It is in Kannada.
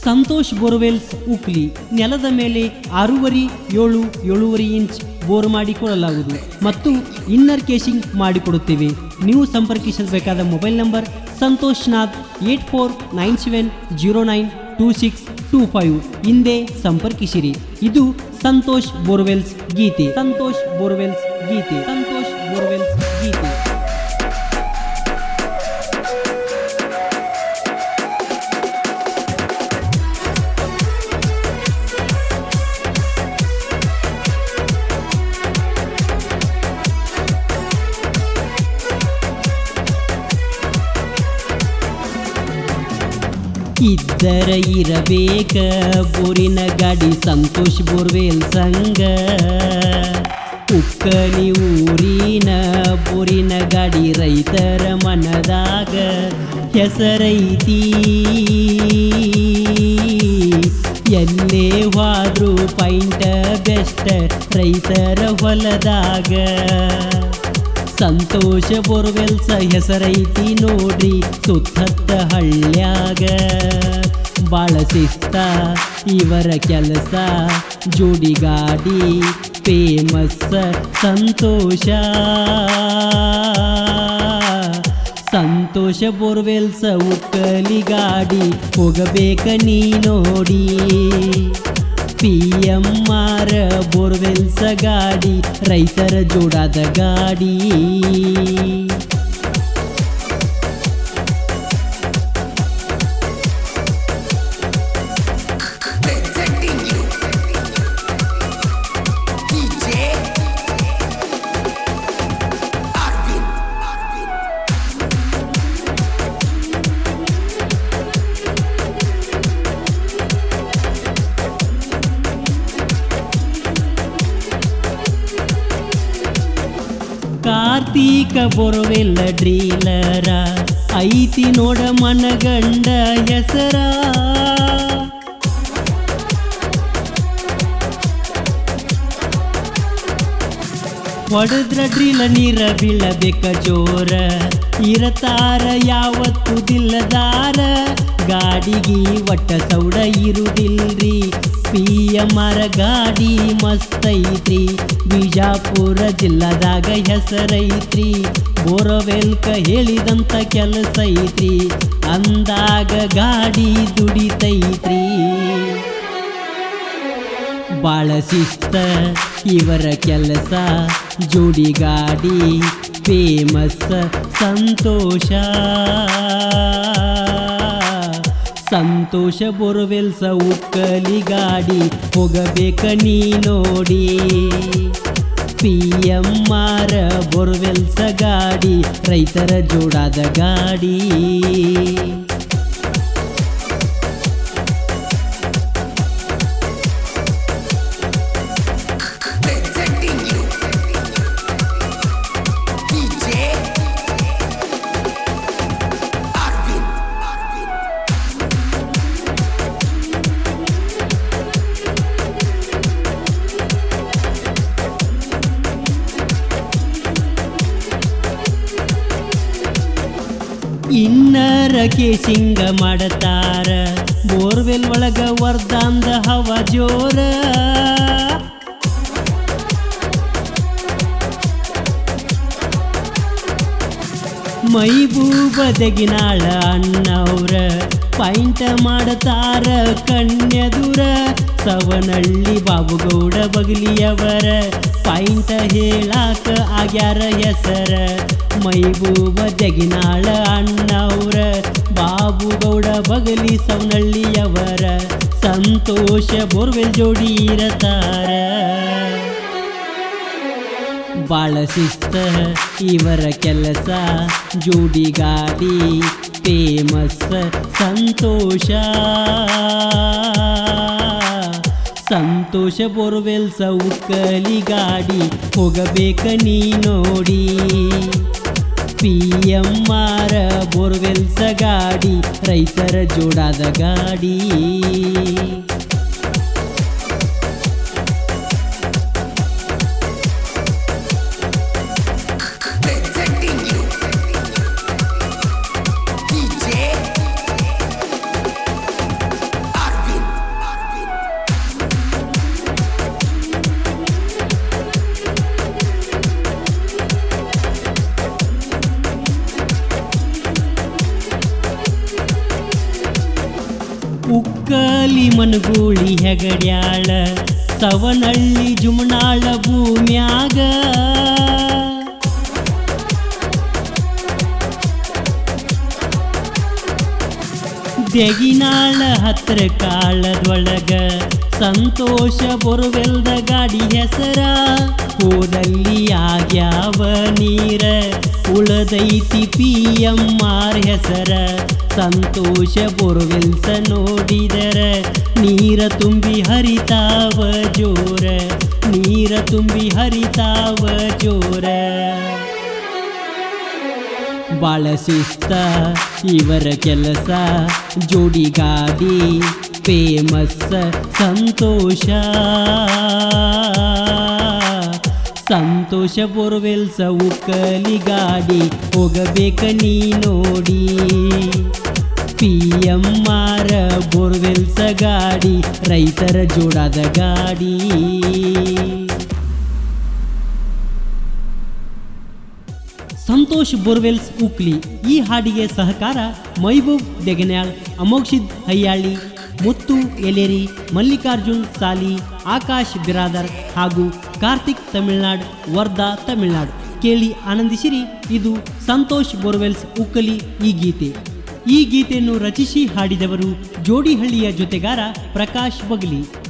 ಸಂತೋಷ್ ಬೋರ್ವೆಲ್ಸ್ ಉಕ್ಲಿ ನೆಲದ ಮೇಲೆ ಆರೂವರೆ ಏಳು ಏಳೂವರೆ ಇಂಚ್ ಬೋರ್ ಮಾಡಿಕೊಡಲಾಗುವುದು ಮತ್ತು ಇನ್ನರ್ ಕೇಶಿಂಗ್ ಮಾಡಿಕೊಡುತ್ತೇವೆ ನೀವು ಸಂಪರ್ಕಿಸಬೇಕಾದ mobile number Santosh Nath eight four nine seven zero nine two six two five ಹಿಂದೆ ಸಂಪರ್ಕಿಸಿರಿ ಇದು ಸಂತೋಷ್ ಬೋರ್ವೆಲ್ಸ್ ಗೀತೆ ಸಂತೋಷ್ ಬೋರ್ವೆಲ್ಸ್ ಗೀತೆ ಸಂತೋಷ್ ಬೋರ್ವೆಲ್ಸ್ ಗೀತೆ ಇದ್ದರ ಇರಬೇಕ ಬೋರಿನ ಗಾಡಿ ಸಂತೋಷ್ ಬೋರ್ವೆಲ್ ಸಂಗ ಉಕ್ಕಲಿ ಊರಿನ ಬೋರಿನ ಗಾಡಿ ರೈತರ ಮನದಾಗ ಹೆಸರೈತಿ ಎಲ್ಲೇ ಹೋದ್ರು ಪೈಂಟ ಬೆಸ್ಟ್ ರೈತರ ಹೊಲದಾಗ ಸಂತೋಷ ಬೋರ್ವೆಲ್ಸ ಹೆಸರೈತಿ ನೋಡ್ರಿ ಸುತ್ತತ್ತ ಹಳ್ಳ್ಯಾಗ ಬಾಳ ಶಿಸ್ತ ಇವರ ಕೆಲಸ ಜೋಡಿ ಗಾಡಿ ಫೇಮಸ್ ಸಂತೋಷ ಸಂತೋಷ ಬೋರ್ವೆಲ್ಸ ಉಕ್ಕಲಿ ಗಾಡಿ ಹೋಗಬೇಕ ನೀ ನೋಡಿ ಪಿ ಎಂ ಆರ್ ಬೋರ್ವೆಲ್ಸ ಗಾಡಿ ರೈತರ ಜೋಡಾದ ಗಾಡಿ Presenting you DJ Arvind Arvind ಕಾರ್ತೀಕ ಬೋರ್ವೆಲ್ಲ ಡ್ರೀಲರ ಐತಿ ನೋಡ ಮನಗಂಡ ಹೆಸರ ಹೊಡೆದ್ರ ಡ್ರಿಲ ನೀರ ಬೀಳಬೇಕ ಜೋರ ಇರತಾರ ಯಾವತ್ತು ದಿಲ್ಲದಾರ ಗಾಡಿಗೆ ಒಟ್ಟ ಸೌಡ ಇರುದಿಲ್ರಿ ಪಿ ಎಂ ಆರ್ ಗಾಡಿ ಮಸ್ತ್ ಐತ್ರಿ ಬಿಜಾಪುರ ಜಿಲ್ಲಾದಾಗ ಹೆಸರೈತ್ರಿ ಬೋರವೆಲ್ಕ ಹೇಳಿದಂತ ಕೆಲಸ ಐತ್ರಿ ಅಂದಾಗ ಗಾಡಿ ದುಡಿತೈತ್ರಿ ಬಾಳ ಶಿಸ್ತ ಇವರ ಕೆಲಸ ಜೋಡಿ ಗಾಡಿ ಫೇಮಸ್ ಸಂತೋಷ ಸಂತೋಷ ಬೋರ್ವೆಲ್ಸ ಉಕ್ಕಲಿ ಗಾಡಿ ಹೋಗಬೇಕ ನೀ ನೋಡಿ ಪಿ ಎಂ ಆರ್ ಬೋರ್ವೆಲ್ಸ ಗಾಡಿ ರೈತರ ಜೋಡಾದ ಗಾಡಿ Presenting you DJ Arvind Arvind ಇನ್ನರ ಕೇಸಿಂಗ ಮಾಡತಾರ ಬೋರ್ವೆಲ್ ಒಳಗ ವರ್ದಾಂದ ಹವ ಜೋರ ಮೈಬೂಬ ದಗಿನಾಳ ಅಣ್ಣವ್ರ ಪಾಯಿಂಟ ಮಾಡತಾರ ಕನ್ಯದುರ ಸವನಳ್ಳಿ ಬಾಬುಗೌಡ ಬಗಲಿಯವರ ಪಾಯಿಂಟ ಹೇಳಾಕ ಆಗ್ಯಾರ ಹೆಸರ ಮೈಬೂಬ ಜಗಿನಾಳ ಅಣ್ಣವ್ರ ಬಾಬುಗೌಡ ಬಗಲಿ ಸವನಳ್ಳಿಯವರ ಸಂತೋಷ ಬೋರ್ವೆಲ್ ಜೋಡಿ ಇರತಾರ ಬಾಳ ಶಿಸ್ತ ಇವರ ಕೆಲಸ ಜೋಡಿ ಗಾಡಿ ಫೇಮಸ್ ಸಂತೋಷ ಸಂತೋಷ ಬೋರ್ವೆಲ್ಸ ಉಕ್ಕಲಿ ಗಾಡಿ ಹೋಗಬೇಕ ನೀ ನೋಡಿ ಪಿ ಎಂ ಆರ್ ಬೋರ್ವೆಲ್ಸ ಗಾಡಿ ರೈತರ ಜೋಡಾದ ಗಾಡಿ Presenting you DJ Arvind ಉಕ್ಕಲಿ Managuli ಹೆಗಡ್ಯಾಳ ಸವನಳ್ಳಿ ಜುಮನಾಳ ಭೂಮ್ಯಾಗ ದೆಗಿನಾಳ ಹತ್ರ ಕಾಳದೊಳಗ ಸಂತೋಷ ಬರುವೆಲ್ದ ಗಾಡಿ ಹೆಸರ ಹೋದಲ್ಲಿ ಆಗ್ಯಾವ ನೀರ ಉಳದೈತಿ ಪಿ ಎಂ ಆರ್ ಹೆಸರ ಸಂತೋಷ ಬೊರುವೆಲ್ಸ ನೋಡಿದರ ನೀರ ತುಂಬಿ ಹರಿತಾವ ಜೋರ ನೀರ ತುಂಬಿ ಹರಿತಾವ ಜೋರ ಬಾಳ ಶಿಸ್ತ ಇವರ ಕೆಲಸ ಜೋಡಿ ಗಾಡಿ ಫೇಮಸ್ ಸಂತೋಷ ಸಂತೋಷ ಬೋರ್ವೆಲ್ಸ ಉಕ್ಕಲಿ ಗಾಡಿ ಹೋಗಬೇಕ ನೀ ನೋಡಿ ಪಿ ಎಂ ಆರ್ ಬೋರ್ವೆಲ್ಸ ಗಾಡಿ ರೈತರ ಜೋಡಾದ ಗಾಡಿ ಸಂತೋಷ್ ಬೋರ್ವೆಲ್ಸ್ ಉಕ್ಲಿ ಈ ಹಾಡಿಗೆ ಸಹಕಾರ ಮೈಬೂಬ್ ದೆಗನ್ಯಾಳ್ ಅಮೋಕ್ಷಿದ್ ಹಯ್ಯಾಳಿ ಮುತ್ತು ಎಲೇರಿ ಮಲ್ಲಿಕಾರ್ಜುನ್ ಸಾಲಿ ಆಕಾಶ್ ಬಿರಾದರ್ ಹಾಗೂ ಕಾರ್ತಿಕ್ ತಮಿಳ್ನಾಡ್ ವರ್ಧಾ ತಮಿಳ್ನಾಡ್ ಕೇಳಿ ಆನಂದಿಸಿರಿ ಇದು ಸಂತೋಷ್ ಬೋರ್ವೆಲ್ಸ್ ಉಕ್ಕಲಿ ಈ ಗೀತೆ ಈ ಗೀತೆಯನ್ನು ರಚಿಸಿ ಹಾಡಿದವರು ಜೋಡಿಹಳ್ಳಿಯ ಜೊತೆಗಾರ ಪ್ರಕಾಶ್ ಬಗ್ಲಿ